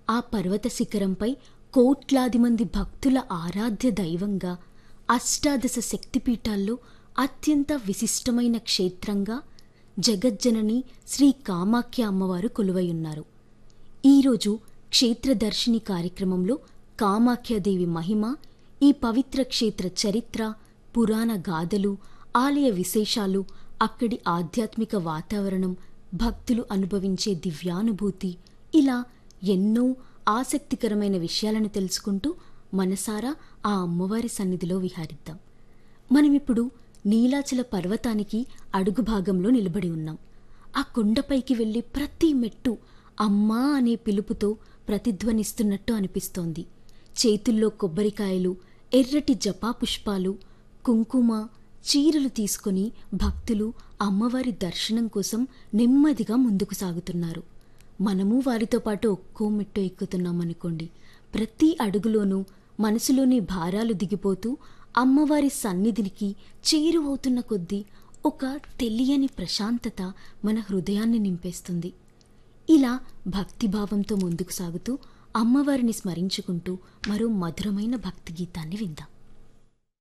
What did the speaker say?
ఆ పర్వత శిఖరంపై కోట్లాది మంది భక్తుల ఆరాధ్య దైవంగా అష్టాదశ శక్తిపీఠాల్లో అత్యంత విశిష్టమైన క్షేత్రంగా జగజ్జనని శ్రీ కామాఖ్య అమ్మవారు కొలువై ఈరోజు క్షేత్రదర్శిని కార్యక్రమంలో కామాఖ్యాదేవి మహిమ ఈ పవిత్ర క్షేత్ర చరిత్ర పురాణ గాథలు ఆలయ విశేషాలు అక్కడి ఆధ్యాత్మిక వాతావరణం భక్తులు అనుభవించే దివ్యానుభూతి ఇలా ఎన్నో ఆసక్తికరమైన విషయాలను తెలుసుకుంటూ మనసారా ఆ అమ్మవారి సన్నిధిలో విహారిద్దాం మనమిప్పుడు నీలాచల పర్వతానికి అడుగు భాగంలో నిలబడి ఉన్నాం ఆ కొండపైకి వెళ్ళి ప్రతి మెట్టు అమ్మా అనే పిలుపుతో ప్రతిధ్వనిస్తున్నట్టు అనిపిస్తోంది చేతుల్లో కొబ్బరికాయలు ఎర్రటి జపా పుష్పాలు కుంకుమ చీరలు తీసుకొని భక్తులు అమ్మవారి దర్శనం కోసం నెమ్మదిగా ముందుకు సాగుతున్నారు మనము వారితో పాటు ఒక్కో మెట్టు ఎక్కుతున్నామనుకోండి ప్రతి అడుగులోనూ మనసులోని భారాలు దిగిపోతూ అమ్మవారి సన్నిధికి చేరువవుతున్న కొద్దీ ఒక తెలియని ప్రశాంతత మన హృదయాన్ని నింపేస్తుంది ఇలా భక్తిభావంతో ముందుకు సాగుతూ అమ్మవారిని స్మరించుకుంటూ మరో మధురమైన భక్తి గీతాన్ని విందాం